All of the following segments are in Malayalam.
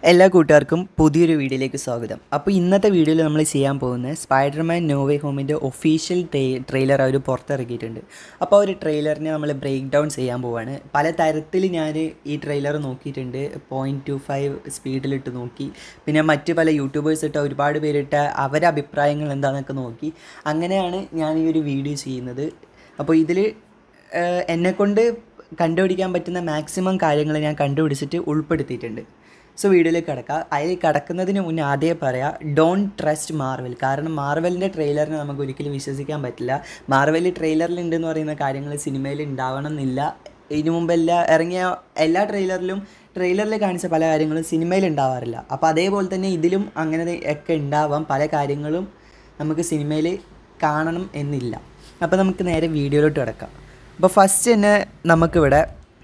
എല്ലാ കൂട്ടുകാർക്കും പുതിയൊരു വീഡിയോയിലേക്ക് സ്വാഗതം അപ്പോൾ ഇന്നത്തെ വീഡിയോയിൽ നമ്മൾ ചെയ്യാൻ പോകുന്നത് സ്പൈഡർമാൻ നോവേ ഹോമിൻ്റെ ഒഫീഷ്യൽ ട്രെയിലർ അവർ പുറത്തിറക്കിയിട്ടുണ്ട് അപ്പോൾ ആ ഒരു ട്രെയിലറിനെ നമ്മൾ ബ്രേക്ക് ഡൗൺ ചെയ്യാൻ പോവാണ് പല തരത്തിൽ ഞാൻ ഈ ട്രെയിലർ നോക്കിയിട്ടുണ്ട് പോയിൻറ്റ് ടു ഫൈവ് സ്പീഡിലിട്ട് നോക്കി പിന്നെ മറ്റ് പല യൂട്യൂബേഴ്സ് ഇട്ട ഒരുപാട് പേരിട്ട അവരുടെ അഭിപ്രായങ്ങൾ എന്താണെന്നൊക്കെ നോക്കി അങ്ങനെയാണ് ഞാൻ ഈ ഒരു വീഡിയോ ചെയ്യുന്നത് അപ്പോൾ ഇതിൽ എന്നെക്കൊണ്ട് കണ്ടുപിടിക്കാൻ പറ്റുന്ന മാക്സിമം കാര്യങ്ങൾ ഞാൻ കണ്ടുപിടിച്ചിട്ട് ഉൾപ്പെടുത്തിയിട്ടുണ്ട് സോ വീഡിയോയിലേക്ക് കിടക്കാം അതിൽ കിടക്കുന്നതിന് മുന്നേ ആദ്യമേ പറയാം ഡോണ്ട് ട്രസ്റ്റ് മാർവൽ കാരണം മാർവലിൻ്റെ ട്രെയിലറിനെ നമുക്ക് ഒരിക്കലും വിശ്വസിക്കാൻ പറ്റില്ല മാർവൽ ട്രെയിലറിലുണ്ടെന്ന് പറയുന്ന കാര്യങ്ങൾ സിനിമയിൽ ഉണ്ടാവണം എന്നില്ല ഇതിനു മുമ്പ് എല്ലാ ഇറങ്ങിയ എല്ലാ ട്രെയിലറിലും ട്രെയിലറിൽ കാണിച്ച പല കാര്യങ്ങളും സിനിമയിൽ ഉണ്ടാവാറില്ല അപ്പോൾ അതേപോലെ തന്നെ ഇതിലും അങ്ങനെ ഒക്കെ ഉണ്ടാവാം പല കാര്യങ്ങളും നമുക്ക് സിനിമയിൽ കാണണം എന്നില്ല അപ്പോൾ നമുക്ക് നേരെ വീഡിയോയിലോട്ട് കിടക്കാം അപ്പോൾ ഫസ്റ്റ് തന്നെ നമുക്കിവിടെ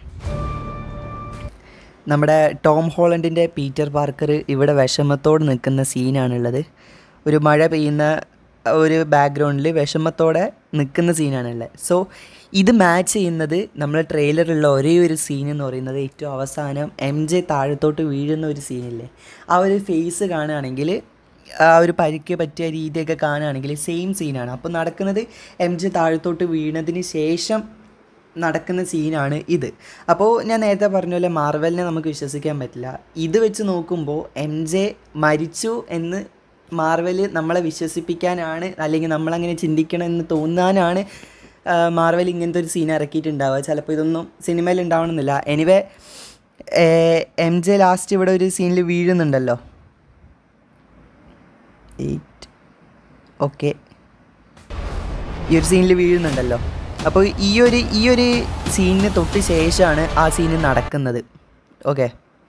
നമ്മുടെ ടോം ഹോളണ്ടിൻ്റെ പീറ്റർ പാർക്കർ ഇവിടെ വിഷമത്തോടെ നിൽക്കുന്ന സീനാണുള്ളത് ഒരു മഴ പെയ്യുന്ന ഒരു ബാക്ക്ഗ്രൗണ്ടിൽ വിഷമത്തോടെ നിൽക്കുന്ന സീനാണുള്ളത് സോ ഇത് മാച്ച് ചെയ്യുന്നത് നമ്മൾ ട്രെയിലറിലുള്ള ഒരേ ഒരു സീൻ എന്ന് പറയുന്നത് ഏറ്റവും അവസാനം എം ജെ താഴത്തോട്ട് വീഴുന്ന ഒരു സീനില്ലേ ആ ഒരു ഫേസ് കാണുകയാണെങ്കിൽ ആ ഒരു പരിക്ക് പറ്റിയ രീതിയൊക്കെ കാണുകയാണെങ്കിൽ സെയിം സീനാണ് അപ്പോൾ നടക്കുന്നത് എം ജെ താഴത്തോട്ട് വീണതിന് ശേഷം നടക്കുന്ന സീനാണ് ഇത് അപ്പോൾ ഞാൻ നേരത്തെ പറഞ്ഞ പോലെ മാർവലിനെ നമുക്ക് വിശ്വസിക്കാൻ പറ്റില്ല ഇത് വെച്ച് നോക്കുമ്പോൾ എം ജെ മരിച്ചു എന്ന് മാർവൽ നമ്മളെ വിശ്വസിപ്പിക്കാനാണ് അല്ലെങ്കിൽ നമ്മളങ്ങനെ ചിന്തിക്കണം എന്ന് തോന്നാനാണ് മാർവൽ ഇങ്ങനത്തെ ഒരു സീൻ ഇറക്കിയിട്ടുണ്ടാവുക ചിലപ്പോൾ ഇതൊന്നും സിനിമയിൽ ഉണ്ടാവണമെന്നില്ല എനിവേ എം ജെ ലാസ്റ്റ് ഇവിടെ ഒരു സീനിൽ വീഴുന്നുണ്ടല്ലോ എയ്റ്റ് ഓക്കെ ഈ ഒരു സീനിൽ വീഴുന്നുണ്ടല്ലോ അപ്പോൾ ഈ ഒരു ഈ ഒരു സീനിന് തൊട്ട് ശേഷമാണ് ആ സീന് നടക്കുന്നത് ഓക്കെ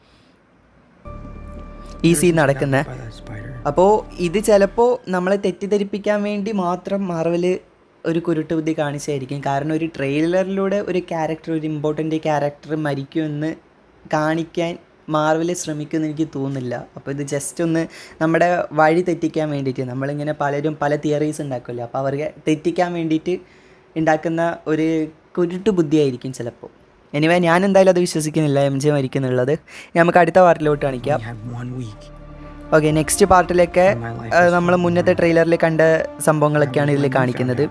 ഈ സീൻ നടക്കുന്നത് അപ്പോൾ ഇത് ചിലപ്പോൾ നമ്മളെ തെറ്റിദ്ധരിപ്പിക്കാൻ വേണ്ടി മാത്രം മാർവല് ഒരു കുരുട്ട് ബുദ്ധി കാണിച്ചായിരിക്കും കാരണം ഒരു ട്രെയിലറിലൂടെ ഒരു ക്യാരക്ടർ ഒരു ഇമ്പോർട്ടൻ്റ് ക്യാരക്ടർ മരിക്കുമെന്ന് കാണിക്കാൻ മാർവൽ ശ്രമിക്കുമെന്ന് എനിക്ക് തോന്നുന്നില്ല അപ്പോൾ ഇത് ജസ്റ്റ് ഒന്ന് നമ്മുടെ വഴി തെറ്റിക്കാൻ വേണ്ടിയിട്ട് നമ്മളിങ്ങനെ പലരും പല തിയറീസ് ഉണ്ടാക്കുമല്ലോ അപ്പോൾ അവർക്ക് തെറ്റിക്കാൻ വേണ്ടിയിട്ട് ഉണ്ടാക്കുന്ന ഒരു കുരുട്ട് ബുദ്ധിയായിരിക്കും ചിലപ്പോൾ എനിവേ ഞാൻ എന്തായാലും അത് വിശ്വസിക്കുന്നില്ല എം ജെ മരിക്കുന്നുള്ളത് നമുക്ക് അടുത്ത പാർട്ടിലോട്ട് കാണിക്കാം ഓക്കെ നെക്സ്റ്റ് പാർട്ടിലൊക്കെ നമ്മൾ മുന്നത്തെ ട്രെയിലറിൽ കണ്ട സംഭവങ്ങളൊക്കെയാണ് ഇതിൽ കാണിക്കുന്നത്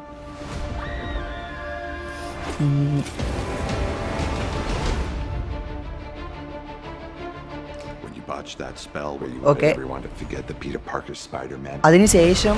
When you botched that spell where you Okay. wanted everyone to forget the Peter Parker Spider-Man. അതിനുശേഷം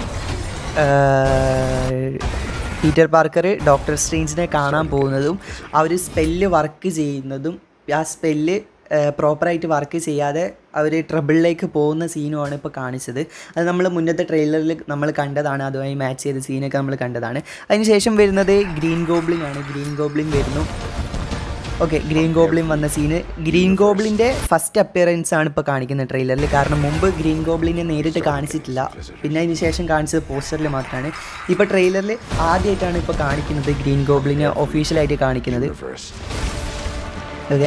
പീറ്റർ പാർക്കർ ഡോക്ടർ സ്ട്രേഞ്ചിനെ കാണാൻ പോകുന്നതും ആ ഒരു സ്പെല്ല് വർക്ക് ചെയ്യുന്നതും ആ സ്പെല്ല് പ്രോപ്പറായിട്ട് വർക്ക് ചെയ്യാതെ അവർ ട്രബിളിലേക്ക് പോകുന്ന സീനുമാണ് ഇപ്പോൾ കാണിച്ചത് അത് നമ്മൾ മുന്നത്തെ ട്രെയിലറിൽ നമ്മൾ കണ്ടതാണ് അതുമായി മാച്ച് ചെയ്ത സീനൊക്കെ നമ്മൾ കണ്ടതാണ് അതിനുശേഷം വരുന്നത് ഗ്രീൻ ഗോബ്ലിൻ ആണ് ഗ്രീൻ ഗോബ്ലിൻ വരുന്നു ഓക്കെ ഗ്രീൻ ഗോബ്ലിൻ വന്ന സീന് ഗ്രീൻ ഗോബ്ലിൻ്റെ ഫസ്റ്റ് അപ്പിയറൻസ് ആണ് ഇപ്പോൾ കാണിക്കുന്നത് ട്രെയിലറിൽ കാരണം മുമ്പ് ഗ്രീൻ ഗോബ്ലിനെ നേരിട്ട് കാണിച്ചിട്ടില്ല പിന്നെ അതിന് ശേഷം കാണിച്ചത് പോസ്റ്ററിൽ മാത്രമാണ് ഇപ്പോൾ ട്രെയിലറിൽ ആദ്യമായിട്ടാണ് ഇപ്പോൾ കാണിക്കുന്നത് ഗ്രീൻ ഗോബ്ലിനെ ഒഫീഷ്യലായിട്ട് കാണിക്കുന്നത് Universe. ഓക്കെ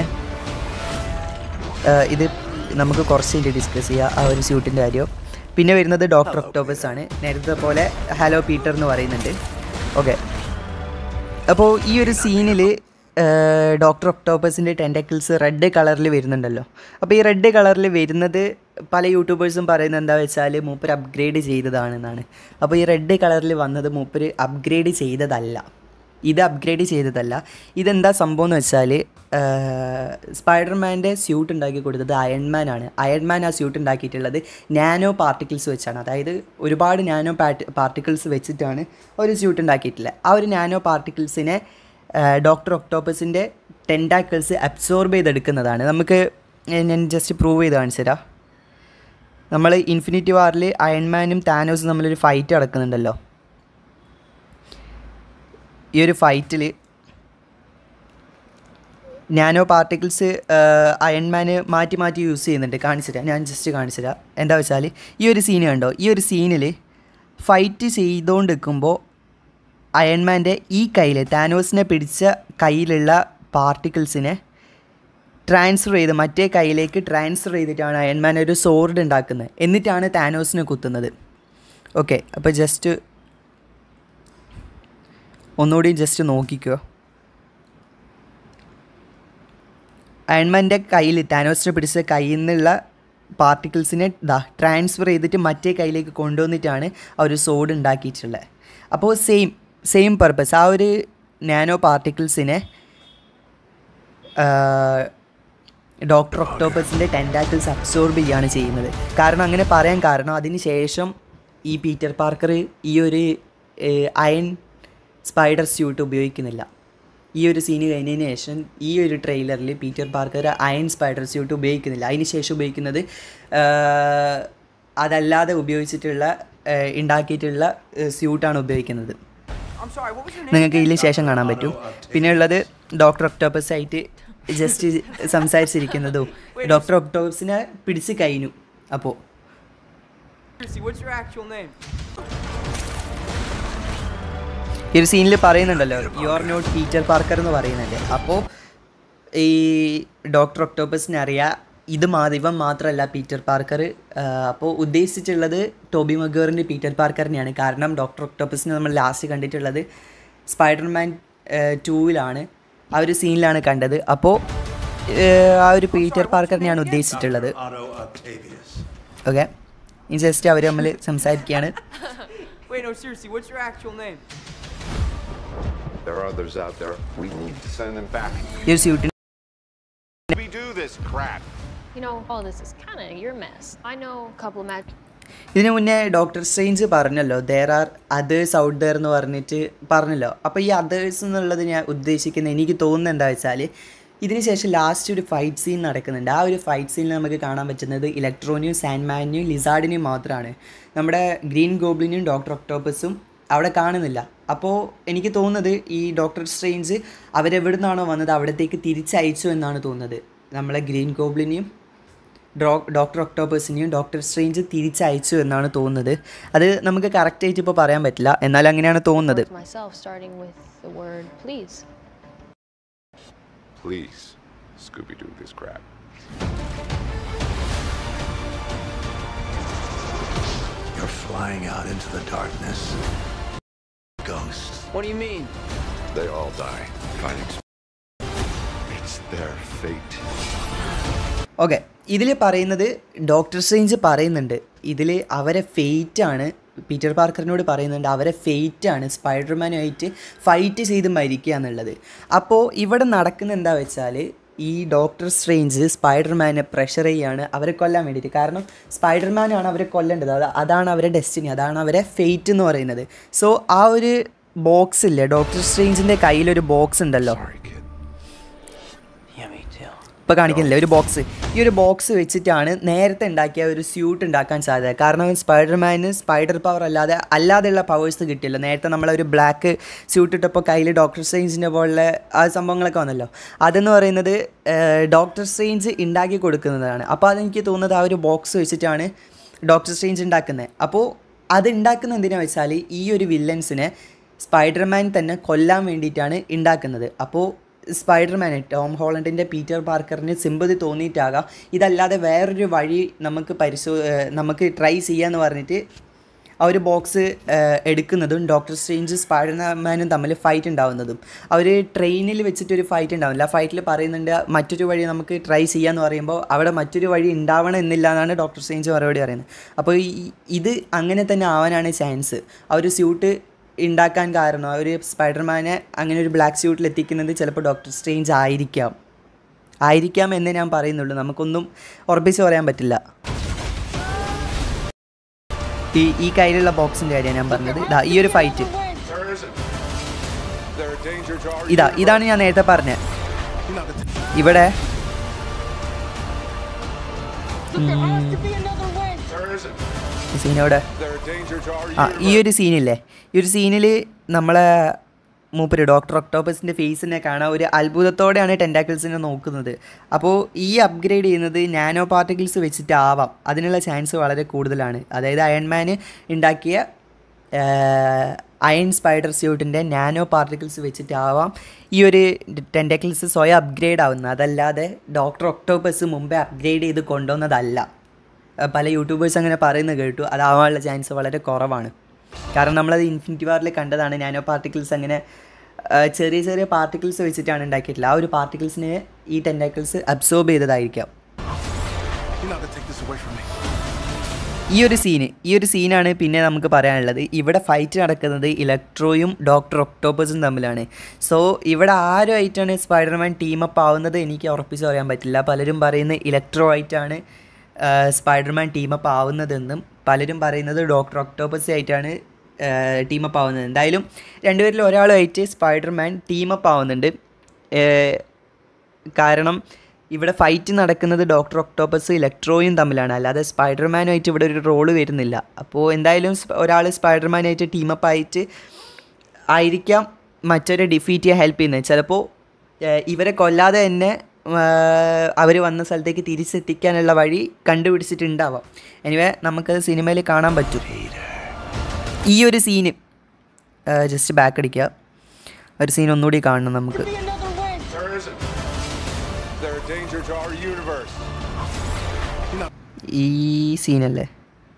ഇത് നമുക്ക് കുറച്ച് കഴിഞ്ഞ് ഡിസ്കസ് ചെയ്യാം ആ ഒരു സ്യൂട്ടിൻ്റെ കാര്യം പിന്നെ വരുന്നത് ഡോക്ടർ ഒക്ടോബസ് ആണ് നേരത്തെ പോലെ ഹലോ പീറ്റർ എന്ന് പറയുന്നുണ്ട് ഓക്കെ അപ്പോൾ ഈ ഒരു സീനിൽ ഡോക്ടർ ഒക്ടോബസിൻ്റെ ടെൻഡക്കിൾസ് റെഡ് കളറിൽ വരുന്നുണ്ടല്ലോ അപ്പോൾ ഈ റെഡ് കളറിൽ വരുന്നത് പല യൂട്യൂബേഴ്സും പറയുന്നത് എന്താ വെച്ചാൽ മൂപ്പർ അപ്ഗ്രേഡ് ചെയ്തതാണെന്നാണ് അപ്പോൾ ഈ റെഡ് കളറിൽ വന്നത് മൂപ്പർ അപ്ഗ്രേഡ് ചെയ്തതല്ല ഇത് അപ്ഗ്രേഡ് ചെയ്തതല്ല ഇതെന്താ സംഭവം എന്ന് വെച്ചാൽ സ്പൈഡർമാൻ്റെ സ്യൂട്ട് ഉണ്ടാക്കി കൊടുത്തത് അയൺമാൻ ആണ് അയൺമാൻ ആ സ്യൂട്ട് ഉണ്ടാക്കിയിട്ടുള്ളത് നാനോ പാർട്ടിക്കിൾസ് വെച്ചാണ് അതായത് ഒരുപാട് നാനോ പാർട്ടിക്കിൾസ് വെച്ചിട്ടാണ് ഒരു സ്യൂട്ട് ഉണ്ടാക്കിയിട്ടുള്ളത് ആ ഒരു നാനോ പാർട്ടിക്കിൾസിനെ ഡോക്ടർ ഒക്ടോപ്പസിൻ്റെ ടെൻഡാക്കിൾസ് അബ്സോർബ് ചെയ്തെടുക്കുന്നതാണ് നമുക്ക് ഞാൻ ജസ്റ്റ് പ്രൂവ് ചെയ്ത് കാണിച്ചു തരാം നമ്മൾ ഇൻഫിനിറ്റി വാറിൽ അയൺമാനും താനോസും തമ്മിലൊരു ഫൈറ്റ് നടക്കുന്നുണ്ടല്ലോ ഈ ഒരു ഫൈറ്റിൽ നാനോ പാർട്ടിക്കിൾസ് അയൺമാന് മാറ്റി മാറ്റി യൂസ് ചെയ്യുന്നുണ്ട് കാണിച്ചുതരാം ഞാൻ ജസ്റ്റ് കാണിച്ചുതരാം എന്താ വെച്ചാൽ ഈ ഒരു സീന് കണ്ടോ ഈ ഒരു സീനിൽ ഫൈറ്റ് ചെയ്തുകൊണ്ട് നിൽക്കുമ്പോൾ അയൺമാൻ്റെ ഈ കയ്യിൽ താനോസിനെ പിടിച്ച കയ്യിലുള്ള പാർട്ടിക്കിൾസിനെ ട്രാൻസ്ഫർ ചെയ്ത് മറ്റേ കയ്യിലേക്ക് ട്രാൻസ്ഫർ ചെയ്തിട്ടാണ് അയൺമാൻ ഒരു സോർഡ് ഉണ്ടാക്കുന്നത് എന്നിട്ടാണ് താനോസിനെ കുത്തുന്നത് ഓക്കെ അപ്പോൾ ജസ്റ്റ് ഒന്നുകൂടി ജസ്റ്റ് നോക്കിക്കോ അയൺമാൻ്റെ കയ്യിൽ താനോസിനെ പിടിച്ച കയ്യിൽ നിന്നുള്ള പാർട്ടിക്കിൾസിനെ ദാ ട്രാൻസ്ഫർ ചെയ്തിട്ട് മറ്റേ കയ്യിലേക്ക് കൊണ്ടുവന്നിട്ടാണ് ആ ഒരു സോഡ് ഉണ്ടാക്കിയിട്ടുള്ളത് അപ്പോൾ സെയിം സെയിം പർപ്പസ് ആ ഒരു നാനോ പാർട്ടിക്കിൾസിനെ ഡോക്ടർ ഒക്ടോപ്പസിൻ്റെ ടെൻറ്റാക്കിൾസ് അബ്സോർബ് ചെയ്യുകയാണ് ചെയ്യുന്നത് കാരണം അങ്ങനെ പറയാൻ കാരണം അതിന് ശേഷം ഈ പീറ്റർ പാർക്കർ ഈ ഒരു അയൺ സ്പൈഡർ സ്യൂട്ട് ഉപയോഗിക്കുന്നില്ല ഈ ഒരു സീന് കഴിഞ്ഞതിന് ശേഷം ഈ ഒരു ട്രെയിലറിൽ Peter Parker iron spider suit ഉപയോഗിക്കുന്നില്ല അതിന് ശേഷം ഉപയോഗിക്കുന്നത് ആ, അതല്ലാതെ ഉപയോഗിച്ചിട്ടുള്ള ആ, ഉണ്ടാക്കിയിട്ടുള്ള സ്യൂട്ടാണ് ഉപയോഗിക്കുന്നത് I'm sorry, what was your name? നിങ്ങൾക്ക് ഇതിന് ശേഷം കാണാൻ പറ്റും പിന്നെ ഉള്ളത് ഡോക്ടർ ഒക്ടോപ്പസ് ആയിട്ട് ജസ്റ്റ് സംസാരിച്ചിരിക്കുന്നതും ഡോക്ടർ ഒക്ടോപ്പസിനെ പിടിച്ച് കഴിഞ്ഞു അപ്പോൾ Seriously, what's your actual name? ഈ ഒരു സീനിൽ പറയുന്നുണ്ടല്ലോ you are not Peter Parker എന്ന് പറയുന്നുണ്ട് അപ്പോൾ ഈ ഡോക്ടർ ഒക്ടോപ്പസിനെ അറിയാം ഇത് മാ ഇവൻ മാത്രമല്ല പീറ്റർ പാർക്കർ അപ്പോൾ ഉദ്ദേശിച്ചിട്ടുള്ളത് ടോബി മഗേറിൻ്റെ പീറ്റർ പാർക്കറിനെയാണ് കാരണം ഡോക്ടർ ഒക്ടോപ്പസിനെ നമ്മൾ ലാസ്റ്റ് കണ്ടിട്ടുള്ളത് സ്പൈഡർമാൻ ടൂവിലാണ് ആ ഒരു സീനിലാണ് കണ്ടത് അപ്പോൾ ആ ഒരു പീറ്റർ പാർക്കറിനെയാണ് ഉദ്ദേശിച്ചിട്ടുള്ളത് Otto Octavius. ഓക്കെ ഇനി ജസ്റ്റ് അവർ തമ്മിൽ സംസാരിക്കുകയാണ് Wait, no, seriously, what's your actual name? There are others out there. We need to send them back. ഈ ഒരു സ്യൂട്ടിന് We do this crap. You know, all this is kind of your mess. I know a couple of magic. ഇതിനു മുന്നേ ഡോക്ടർ സ്ട്രേഞ്ച് പറഞ്ഞല്ലോ there are others out there എന്ന് പറഞ്ഞിട്ട് പറഞ്ഞല്ലോ അപ്പോൾ ഈ അതേഴ്സ് എന്നുള്ളത് ഞാൻ ഉദ്ദേശിക്കുന്നത് എനിക്ക് തോന്നുന്നത് എന്താ വെച്ചാൽ ഇതിന് ശേഷം ലാസ്റ്റ് ഒരു ഫൈറ്റ് സീൻ നടക്കുന്നുണ്ട് ആ ഒരു ഫൈറ്റ് സീനിൽ നമുക്ക് കാണാൻ പറ്റുന്നത് ഇലക്ട്രോണിയും സാൻമാനിയും ലിസാർഡിനെയും മാത്രമാണ് നമ്മുടെ ഗ്രീൻ ഗോബ്ലിനും ഡോക്ടർ ഒക്ടോപ്പസും അവിടെ കാണുന്നില്ല അപ്പോൾ എനിക്ക് തോന്നുന്നത് ഈ ഡോക്ടർ സ്ട്രേഞ്ച് അവരെവിടെ നിന്നാണോ വന്നത് അവിടത്തേക്ക് തിരിച്ചയച്ചു എന്നാണ് തോന്നുന്നത് നമ്മളെ ഗ്രീൻ ഗോബ്ലിനെയും ഡോ ഡോക്ടർ ഒക്ടോബേഴ്സിനെയും ഡോക്ടർ സ്ട്രേഞ്ച് തിരിച്ചയച്ചു എന്നാണ് തോന്നുന്നത് അത് നമുക്ക് കറക്റ്റായിട്ട് ഇപ്പോൾ പറയാൻ പറ്റില്ല എന്നാൽ അങ്ങനെയാണ് തോന്നുന്നത് With myself, starting with the word please. Please, Scooby Doo this crap. You're flying out into the darkness. Ghosts. What do you mean? They all die. Fighting. Sp- It's their fate. Okay ഇതിൽ പറയുന്നത് ഡോക്ടർ സ്ട്രേഞ്ച് പറയുന്നുണ്ട് ഇതിൽ അവരെ ഫെയ്റ്റ് ആണ് പീറ്റർ പാർക്കറിനോട് പറയുന്നുണ്ട് അവരെ ഫെയ്റ്റ് ആണ് സ്പൈഡർമാനുമായിട്ട് ഫൈറ്റ് ചെയ്ത് മരിക്കുക എന്നുള്ളത് അപ്പോൾ ഇവിടെ നടക്കുന്ന എന്താ വെച്ചാൽ ഈ ഡോക്ടർ സ്ട്രേഞ്ച് സ്പൈഡർമാനെ പ്രഷർ ചെയ്യാണ് അവരെ കൊല്ലാൻ വേണ്ടിയിട്ട് കാരണം സ്പൈഡർമാനാണ് അവരെ കൊല്ലേണ്ടത് അത് അതാണ് അവരെ ഡെസ്റ്റിനി അതാണ് അവരെ ഫെയ്റ്റ് എന്ന് പറയുന്നത് സോ ആ ഒരു ബോക്സ് ഇല്ലേ ഡോക്ടർ സ്ട്രേഞ്ചിൻ്റെ കയ്യിലൊരു ബോക്സ് ഉണ്ടല്ലോ Sorry, kid. Yeah, me too. ഇപ്പോൾ കാണിക്കുന്നില്ലേ ഒരു ബോക്സ് ഈ ഒരു ബോക്സ് വെച്ചിട്ടാണ് നേരത്തെ ഉണ്ടാക്കിയ ഒരു സ്യൂട്ട് ഉണ്ടാക്കാൻ സാധ്യത കാരണം സ്പൈഡർമാന് സ്പൈഡർ പവർ അല്ലാതെ അല്ലാതെയുള്ള പവേഴ്സ് കിട്ടില്ല നേരത്തെ നമ്മളൊരു ബ്ലാക്ക് സ്യൂട്ട് ഇട്ടപ്പോൾ കയ്യിൽ ഡോക്ടർ സ്ട്രേഞ്ചിൻ്റെ പോലുള്ള ആ സംഭവങ്ങളൊക്കെ വന്നല്ലോ അതെന്ന് പറയുന്നത് ഡോക്ടർ സ്ട്രേഞ്ച് ഉണ്ടാക്കി കൊടുക്കുന്നതാണ് അപ്പോൾ അതെനിക്ക് തോന്നുന്നത് ആ ഒരു ബോക്സ് വെച്ചിട്ടാണ് ഡോക്ടർ സ്ട്രേഞ്ച് ഉണ്ടാക്കുന്നത് അപ്പോൾ അത് ഉണ്ടാക്കുന്ന എന്തിനാ വെച്ചാൽ ഈ ഒരു വില്ലൻസിനെ സ്പൈഡർമാൻ തന്നെ കൊല്ലാൻ വേണ്ടിയിട്ടാണ് ഉണ്ടാക്കുന്നത് അപ്പോൾ സ്പൈഡർമാനെ ടോം ഹോളണ്ടിൻ്റെ പീറ്റർ പാർക്കറിന് സിമ്പതി തോന്നിയിട്ടാകാം ഇതല്ലാതെ വേറൊരു വഴി നമുക്ക് പരിശോ ഏഹ് നമുക്ക് ട്രൈ ചെയ്യാന്ന് പറഞ്ഞിട്ട് ആ ഒരു ബോക്സ് എടുക്കുന്നതും ഡോക്ടർ സ്ട്രേഞ്ച് സ്പൈഡർമാനും തമ്മിൽ ഫൈറ്റ് ഉണ്ടാവുന്നതും അവർ ട്രെയിനിൽ വെച്ചിട്ടൊരു ഫൈറ്റ് ഉണ്ടാവില്ല ആ ഫൈറ്റിൽ പറയുന്നുണ്ട് മറ്റൊരു വഴി നമുക്ക് ട്രൈ ചെയ്യാന്ന് പറയുമ്പോൾ അവിടെ മറ്റൊരു വഴി ഉണ്ടാവണം എന്നില്ല എന്നാണ് ഡോക്ടർ സ്ട്രേഞ്ച് മറുപടി പറയുന്നത് അപ്പോൾ ഈ ഇത് അങ്ങനെ തന്നെ ആവാനാണ് ചാൻസ് ആ ഒരു സ്യൂട്ട് ഉണ്ടാക്കാൻ കാരണം ആ ഒരു സ്പൈഡർമാനെ അങ്ങനെ ഒരു ബ്ലാക്ക് സ്യൂട്ടിൽ എത്തിക്കുന്നത് ചിലപ്പോൾ ഡോക്ടർ സ്ട്രേഞ്ച് ആയിരിക്കാം ആയിരിക്കാം എന്നേ ഞാൻ പറയുന്നുള്ളൂ നമുക്കൊന്നും ഉറപ്പിച്ച് പറയാൻ പറ്റില്ല ഈ ഈ കയ്യിലുള്ള ബോക്സിൻ്റെ കാര്യമാണ് ഞാൻ പറഞ്ഞത് ഇതാ ഈ ഒരു fight There isn't. They're a danger to our ഇതാ ഇതാണ് ഞാൻ നേരത്തെ പറഞ്ഞത് ഇവിടെ There isn't. സീനോടെ They're a danger to our ആ ഈ ഒരു സീനില്ലേ ഈ ഒരു സീനിൽ നമ്മളെ മൂപ്പര് ഡോക്ടർ ഒക്ടോബസിൻ്റെ ഫേസിനെ കാണാൻ ഒരു അത്ഭുതത്തോടെയാണ് ടെൻറ്റാക്കിൾസിനെ നോക്കുന്നത് അപ്പോൾ ഈ അപ്ഗ്രേഡ് ചെയ്യുന്നത് നാനോ പാർട്ടിക്കിൾസ് വെച്ചിട്ടാവാം അതിനുള്ള ചാൻസ് വളരെ കൂടുതലാണ് അതായത് അയൺമാന് ഉണ്ടാക്കിയ അയൺ സ്പൈഡർ സ്യൂട്ടിൻ്റെ നാനോ പാർട്ടിക്കിൾസ് വെച്ചിട്ടാവാം ഈ ഒരു ടെൻറ്റാക്കിൾസ് സ്വയം അപ്ഗ്രേഡ് ആവുന്നത് അതല്ലാതെ ഡോക്ടർ ഒക്ടോബസ് മുമ്പേ അപ്ഗ്രേഡ് ചെയ്ത് കൊണ്ടുവന്നതല്ല അഹ് പല യൂട്യൂബേഴ്സ് അങ്ങനെ പറയുന്നത് കേട്ടു അതാവാനുള്ള ചാൻസ് വളരെ കുറവാണ് കാരണം നമ്മളത് ഇൻഫിനിറ്റി വാറിൽ കണ്ടതാണ് നാനോ പാർട്ടിക്കിൾസ് അങ്ങനെ അഹ് ചെറിയ ചെറിയ പാർട്ടിക്കിൾസ് വെച്ചിട്ടാണ് ഉണ്ടാക്കിയിട്ടുള്ളത് ആ ഒരു പാർട്ടിക്കിൾസിനെ ഈ ടെൻറ്റാക്കിൾസ് അബ്സോർബ് ചെയ്തതായിരിക്കാം You're not gonna take this away from me. ഈ ഒരു സീന് ഈ ഒരു സീനാണ് പിന്നെ നമുക്ക് പറയാനുള്ളത് ഇവിടെ ഫൈറ്റ് നടക്കുന്നത് ഇലക്ട്രോയും ഡോക്ടർ ഒക്ടോബസും തമ്മിലാണ് സോ ഇവിടെ ആരുമായിട്ടാണ് സ്പൈഡർമാൻ ടീമപ്പ് ആവുന്നത് എനിക്ക് ഉറപ്പിച്ച് പറയാൻ പറ്റില്ല പലരും പറയുന്നത് ഇലക്ട്രോ ആയിട്ടാണ് ആ, സ്പൈഡർമാൻ ടീമപ്പ് ആവുന്നതെന്നും പലരും പറയുന്നത് ഡോക്ടർ ഒക്ടോബസ് ആയിട്ടാണ് ടീമപ്പ് ആവുന്നത് എന്തായാലും രണ്ടുപേരിൽ ഒരാളുമായിട്ട് സ്പൈഡർമാൻ ടീമപ്പ് ആവുന്നുണ്ട് ഏ, കാരണം ഇവിടെ ഫൈറ്റ് നടക്കുന്നത് ഡോക്ടർ ഒക്ടോപ്പസ് ഇലക്ട്രോയും തമ്മിലാണ് അല്ലാതെ സ്പൈഡർമാനുമായിട്ട് ഇവിടെ ഒരു റോള് വരുന്നില്ല അപ്പോൾ എന്തായാലും ഒരാൾ സ്പൈഡർമാനായിട്ട് ടീമപ്പ് ആയിട്ട് ആയിരിക്കാം മറ്റൊരു ഡിഫീറ്റ് ചെയ്യാൻ ഹെൽപ്പ് ചെയ്യുന്നത് ചിലപ്പോൾ ഏഹ്, ഇവരെ കൊല്ലാതെ തന്നെ അവർ വന്ന സ്ഥലത്തേക്ക് തിരിച്ചെത്തിക്കാനുള്ള വഴി കണ്ടുപിടിച്ചിട്ടുണ്ടാവാം എനിവേ നമുക്കത് സിനിമയിൽ കാണാൻ പറ്റും ഈ ഒരു സീന് ജസ്റ്റ് ബാക്ക് അടിക്കുക ഒരു സീൻ ഒന്നുകൂടി കാണണം നമുക്ക് There isn't. They're a danger to our universe. ഈ സീനല്ലേ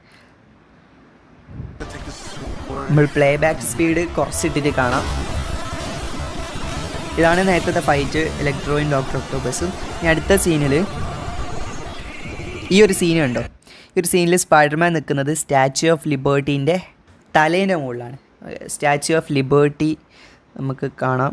Gonna take this away. നമ്മൾ പ്ലേ ബാക്ക് സ്പീഡ് കുറച്ചിട്ടിട്ട് കാണാം ഇതാണ് നേരത്തെ ഫൈറ്റ് ഇലക്ട്രോയും ഡോക്ടർ ഒക്ടോബസും ഇനി അടുത്ത സീനിൽ ഈ ഒരു സീൻ കണ്ടോ ഈ ഒരു സീനിൽ സ്പൈഡർമാൻ നിൽക്കുന്നത് സ്റ്റാച്യു ഓഫ് ലിബേർട്ടീൻ്റെ തലേൻ്റെ മുകളിലാണ് സ്റ്റാച്യു ഓഫ് ലിബേർട്ടി നമുക്ക് കാണാം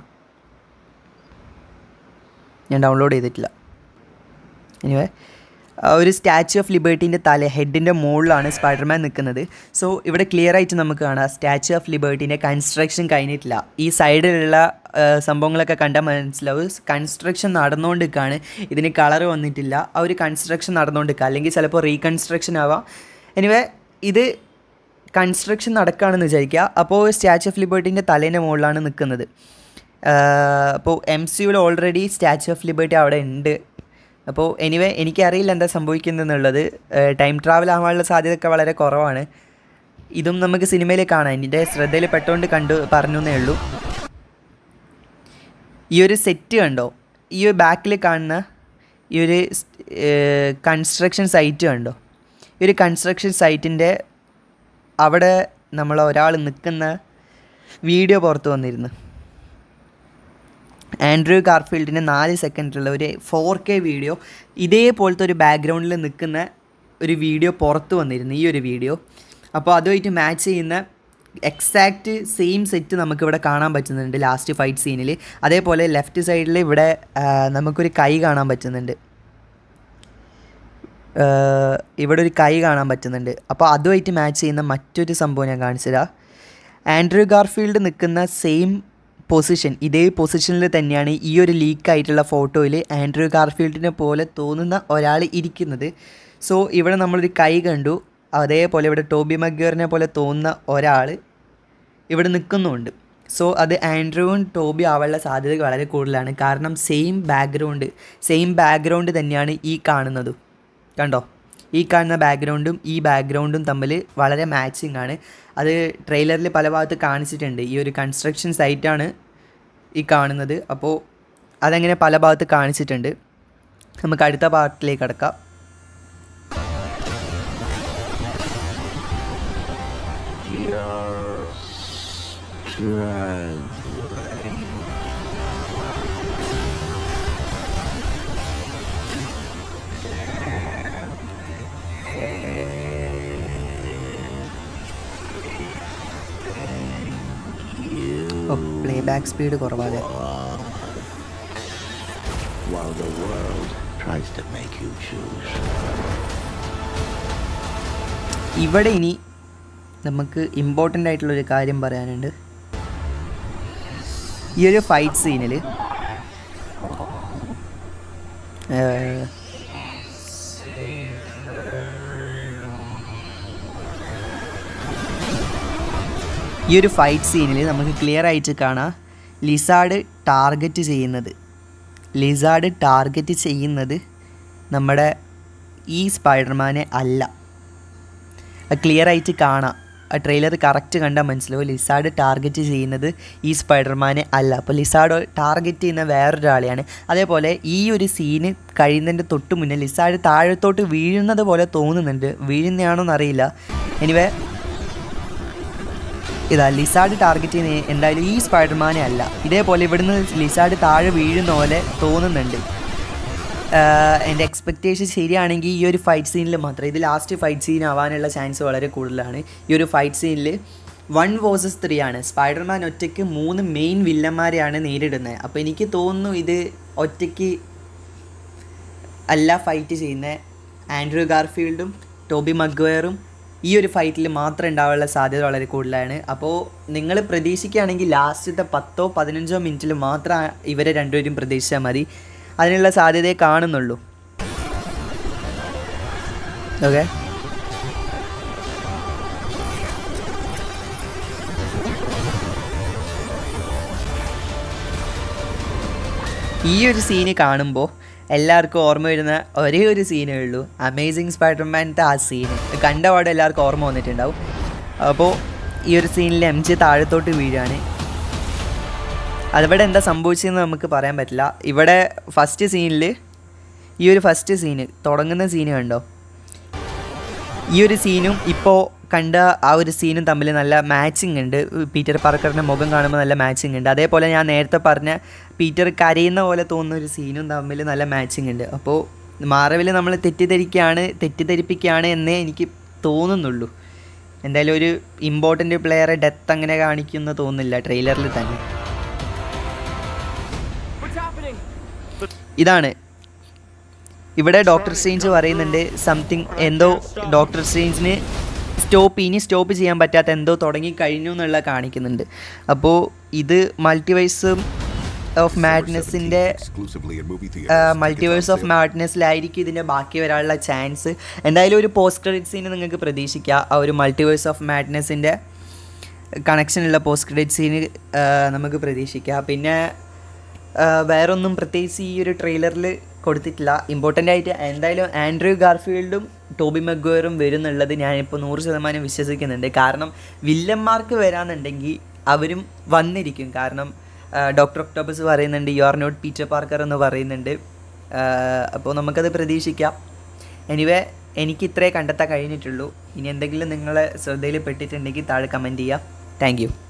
ഞാൻ ഡൗൺലോഡ് ചെയ്തിട്ടില്ല എനിവേ ഒരു സ്റ്റാച്യു ഓഫ് ലിബേർട്ടീൻ്റെ തല ഹെഡിൻ്റെ മുകളിലാണ് സ്പൈഡർമാൻ നിൽക്കുന്നത് സോ ഇവിടെ ക്ലിയർ ആയിട്ട് നമുക്ക് കാണാം സ്റ്റാച്യു ഓഫ് ലിബേർട്ടീൻ്റെ കൺസ്ട്രക്ഷൻ കഴിഞ്ഞിട്ടില്ല ഈ സൈഡിലുള്ള ആ, സംഭവങ്ങളൊക്കെ കണ്ടാൽ മനസ്സിലാവും കൺസ്ട്രക്ഷൻ നടന്നുകൊണ്ടിരിക്കുകയാണ് ഇതിന് കളർ വന്നിട്ടില്ല ആ ഒരു കൺസ്ട്രക്ഷൻ നടന്നുകൊണ്ടിരിക്കുക അല്ലെങ്കിൽ ചിലപ്പോൾ റീകൺസ്ട്രക്ഷൻ ആവാം എനിവേ ഇത് കൺസ്ട്രക്ഷൻ നടക്കുകയാണെന്ന് വിചാരിക്കുക അപ്പോൾ സ്റ്റാച്യു ഓഫ് ലിബേർട്ടീൻ്റെ തലേൻ്റെ മുകളിലാണ് നിൽക്കുന്നത് അപ്പോൾ എം സിയിൽ ഓൾറെഡി സ്റ്റാച്യു ഓഫ് ലിബേർട്ടി അവിടെ ഉണ്ട് അപ്പോൾ എനിവേ എനിക്കറിയില്ല എന്താ സംഭവിക്കുന്നതെന്നുള്ളത് ടൈം ട്രാവൽ ആവാനുള്ള സാധ്യതയൊക്കെ വളരെ കുറവാണ് ഇതും നമുക്ക് സിനിമയിൽ കാണാം എൻ്റെ ശ്രദ്ധയിൽ പെട്ടുകൊണ്ട് കണ്ടു പറഞ്ഞു എന്നേ ഉള്ളൂ ഈ ഒരു സെറ്റ് കണ്ടോ ഈ ഒരു ബാക്കിൽ കാണുന്ന ഈ ഒരു കൺസ്ട്രക്ഷൻ സൈറ്റ് കണ്ടോ ഈ ഒരു കൺസ്ട്രക്ഷൻ സൈറ്റിൻ്റെ അവിടെ നമ്മൾ ഒരാൾ നിൽക്കുന്ന വീഡിയോ പുറത്ത് വന്നിരുന്നു ആൻഡ്രൂ ഗാർഫീൽഡിൻ്റെ നാല് സെക്കൻഡിലുള്ള ഒരു ഫോർ കെ വീഡിയോ ഇതേപോലത്തെ ഒരു ബാക്ക്ഗ്രൗണ്ടിൽ നിൽക്കുന്ന ഒരു വീഡിയോ പുറത്ത് വന്നിരുന്നു ഈ ഒരു വീഡിയോ അപ്പോൾ അതുമായിട്ട് മാച്ച് ചെയ്യുന്ന എക്സാക്റ്റ് സെയിം സെറ്റ് നമുക്കിവിടെ കാണാൻ പറ്റുന്നുണ്ട് ലാസ്റ്റ് ഫൈറ്റ് സീനിൽ അതേപോലെ ലെഫ്റ്റ് സൈഡിൽ ഇവിടെ ആ, നമുക്കൊരു കൈ കാണാൻ പറ്റുന്നുണ്ട് ഏഹ് ഇവിടെ ഒരു കൈ കാണാൻ പറ്റുന്നുണ്ട് അപ്പോൾ അതുമായിട്ട് മാച്ച് ചെയ്യുന്ന മറ്റൊരു സംഭവം ഞാൻ കാണിച്ചുതരാം ആൻഡ്രൂ ഗാർഫീൽഡ് നിൽക്കുന്ന സെയിം പൊസിഷൻ ഇതേ പൊസിഷനിൽ തന്നെയാണ് ഈ ഒരു ലീക്ക് ആയിട്ടുള്ള ഫോട്ടോയിൽ ആൻഡ്രൂ ഗാർഫീൽഡിനെ പോലെ തോന്നുന്ന ഒരാൾ ഇരിക്കുന്നത് സോ ഇവിടെ നമ്മളൊരു കൈ കണ്ടു അതേപോലെ ഇവിടെ ടോബി മഗ്യോറിനെ പോലെ തോന്നുന്ന ഒരാൾ ഇവിടെ നിൽക്കുന്നുമുണ്ട് സോ അത് ആൻഡ്രൂവും ടോബി ആവാനുള്ള സാധ്യത വളരെ കൂടുതലാണ് കാരണം സെയിം ബാക്ക്ഗ്രൗണ്ട് സെയിം ബാക്ക്ഗ്രൗണ്ട് തന്നെയാണ് ഈ കാണുന്നതും കണ്ടോ ഈ കാണുന്ന ബാക്ക്ഗ്രൗണ്ടും ഈ ബാക്ക്ഗ്രൗണ്ടും തമ്മിൽ വളരെ മാച്ചിങ് ആണ് അത് ട്രെയിലറിൽ പല ഭാഗത്ത് കാണിച്ചിട്ടുണ്ട് ഈ ഒരു കൺസ്ട്രക്ഷൻ സൈറ്റാണ് ഈ കാണുന്നത് അപ്പോൾ അതങ്ങനെ പല ഭാഗത്ത് കാണിച്ചിട്ടുണ്ട് നമുക്ക് അടുത്ത പാർട്ടിലേക്ക് കിടക്കാം ഓ പ്ലേ ബാക്ക് സ്പീഡ് കുറവാതെ While the world tries to make you choose. ഇവിടെ ഇനി നമുക്ക് ഇമ്പോർട്ടൻ്റ് ആയിട്ടുള്ളൊരു കാര്യം പറയാനുണ്ട് ഈ ഒരു ഫൈറ്റ് സീനിൽ ഈ ഒരു ഫൈറ്റ് സീനിൽ നമുക്ക് ക്ലിയർ ആയിട്ട് കാണാം ലിസാഡ് ടാർഗറ്റ് ചെയ്യുന്നത് ലിസാഡ് ടാർഗറ്റ് ചെയ്യുന്നത് നമ്മുടെ ഈ സ്പൈഡർമാനെ അല്ല അത് ക്ലിയർ ആയിട്ട് കാണാം ആ ട്രെയിലർ കറക്റ്റ് കണ്ടാൽ മനസ്സിലാവും ലിസാഡ് ടാർഗറ്റ് ചെയ്യുന്നത് ഈ സ്പൈഡർമാനെ അല്ല അപ്പോൾ ലിസാഡ് ടാർഗറ്റ് ചെയ്യുന്ന വേറൊരാളെയാണ് അതേപോലെ ഈ ഒരു സീന് കഴിയുന്നതിൻ്റെ തൊട്ട് മുന്നേ ലിസാഡ് താഴത്തോട്ട് വീഴുന്നത് പോലെ തോന്നുന്നുണ്ട് വീഴുന്നതാണോ എന്നറിയില്ല എനിവേ ഇതാ ലിസാഡ് ടാർഗറ്റ് ചെയ്യുന്ന എന്തായാലും ഈ സ്പൈഡർമാനെ അല്ല ഇതേപോലെ ഇവിടുന്ന് ലിസാഡ് താഴെ വീഴുന്ന പോലെ തോന്നുന്നുണ്ട് എൻ്റെ എക്സ്പെക്റ്റേഷൻ ശരിയാണെങ്കിൽ ഈ ഒരു ഫൈറ്റ് സീനിൽ മാത്രം ഇത് ലാസ്റ്റ് ഫൈറ്റ് സീൻ ആവാനുള്ള ചാൻസ് വളരെ കൂടുതലാണ് ഈ ഒരു ഫൈറ്റ് സീനിൽ വൺ വേഴ്സസ് ത്രീ ആണ് സ്പൈഡർമാൻ ഒറ്റയ്ക്ക് മൂന്ന് മെയിൻ വില്ലന്മാരെയാണ് നേരിടുന്നത് അപ്പോൾ എനിക്ക് തോന്നുന്നു ഇത് ഒറ്റയ്ക്ക് അല്ല ഫൈറ്റ് ചെയ്യുന്ന ആൻഡ്രൂ ഗാർഫീൽഡും ടോബി മഗ്വയറും ഈ ഒരു ഫൈറ്റിൽ മാത്രം ഉണ്ടാവാനുള്ള സാധ്യത വളരെ കൂടുതലാണ് അപ്പോൾ നിങ്ങൾ പ്രതീക്ഷിക്കുകയാണെങ്കിൽ ലാസ്റ്റത്തെ പത്തോ പതിനഞ്ചോ മിനിറ്റിൽ മാത്രം ഇവരെ രണ്ടുപേരും പ്രതീക്ഷിച്ചാൽ മതി അതിനുള്ള സാധ്യതയെ കാണുന്നുള്ളൂ ഓക്കെ ഈ ഒരു സീന് കാണുമ്പോൾ എല്ലാവർക്കും ഓർമ്മ വരുന്ന ഒരേ ഒരു സീനേ ഉള്ളൂ അമേസിങ് സ്പൈഡർമാൻ്റെ ആ സീന് കണ്ട പാടെ എല്ലാവർക്കും ഓർമ്മ വന്നിട്ടുണ്ടാവും അപ്പോൾ ഈ ഒരു സീനിൽ എം ജി താഴത്തോട്ട് വീഴാണ് അതിവിടെ എന്താ സംഭവിച്ചതെന്ന് നമുക്ക് പറയാൻ പറ്റില്ല ഇവിടെ ഫസ്റ്റ് സീനിൽ ഈ ഒരു ഫസ്റ്റ് സീന് തുടങ്ങുന്ന സീന് കണ്ടോ ഈ ഒരു സീനും ഇപ്പോൾ കണ്ട ആ ഒരു സീനും തമ്മിൽ നല്ല മാച്ചിങ് ഉണ്ട് പീറ്റർ പാർക്കറിൻ്റെ മുഖം കാണുമ്പോൾ നല്ല മാച്ചിങ് ഉണ്ട് അതേപോലെ ഞാൻ നേരത്തെ പറഞ്ഞ പീറ്റർ കരയുന്ന പോലെ തോന്നുന്ന ഒരു സീനും തമ്മിൽ നല്ല മാച്ചിങ് ഉണ്ട് അപ്പോൾ മാറവിൽ നമ്മൾ തെറ്റിദ്ധരിക്കുകയാണ് തെറ്റിദ്ധരിപ്പിക്കുകയാണ് എന്നേ എനിക്ക് തോന്നുന്നുള്ളൂ എന്തായാലും ഒരു ഇമ്പോർട്ടൻ്റ് പ്ലെയറെ ഡെത്ത് അങ്ങനെ കാണിക്കുന്ന തോന്നുന്നില്ല ട്രെയിലറിൽ തന്നെ What's happening? ഇതാണ് ഇവിടെ ഡോക്ടർ സ്ട്രേഞ്ച് പറയുന്നുണ്ട് സംതിങ് എന്തോ ഡോക്ടർ സ്ട്രേഞ്ചിന് സ്റ്റോപ്പ് ഇനി സ്റ്റോപ്പ് ചെയ്യാൻ പറ്റാത്ത എന്തോ തുടങ്ങി കഴിഞ്ഞു എന്നുള്ള കാണിക്കുന്നുണ്ട് അപ്പോൾ ഇത് മൾട്ടിവേഴ്സും ഓഫ് മാഡ്നെസ്സിൻ്റെ Exclusively in movie theaters. Multiverse of മാഡ്നെസ്സിലായിരിക്കും ഇതിൻ്റെ ബാക്കി വരാനുള്ള ചാൻസ് എന്തായാലും ഒരു പോസ്റ്റ് ക്രെഡിറ്റ് സീന് നിങ്ങൾക്ക് പ്രതീക്ഷിക്കുക ആ ഒരു മൾട്ടിവേഴ്സ് ഓഫ് മാഡ്നെസ്സിൻ്റെ കണക്ഷനുള്ള പോസ്റ്റ് ക്രെഡിറ്റ് സീന് നമുക്ക് പ്രതീക്ഷിക്കാം പിന്നെ ആ, വേറൊന്നും പ്രത്യേകിച്ച് ഈ ഒരു ട്രെയിലറിൽ കൊടുത്തിട്ടില്ല ഇമ്പോർട്ടൻ്റ് ആയിട്ട് എന്തായാലും ആൻഡ്രൂ ഗാർഫീൽഡും ടോബി മഗ്വയറും വരുന്നുള്ളത് ഞാനിപ്പോൾ നൂറ് ശതമാനം വിശ്വസിക്കുന്നുണ്ട് കാരണം വില്ലന്മാർക്ക് വരാന്നുണ്ടെങ്കിൽ അവരും വന്നിരിക്കും കാരണം ഡോക്ടർ ഒക്ടോബസ് പറയുന്നുണ്ട് you are not Peter Parker എന്ന് പറയുന്നുണ്ട് അപ്പോൾ നമുക്കത് പ്രതീക്ഷിക്കാം എനിവേ എനിക്ക് ഇത്രേ കണ്ടെത്താൻ കഴിഞ്ഞിട്ടുള്ളൂ ഇനി എന്തെങ്കിലും നിങ്ങളെ ശ്രദ്ധയിൽ പെട്ടിട്ടുണ്ടെങ്കിൽ താഴെ കമൻറ്റ് ചെയ്യാം താങ്ക് യു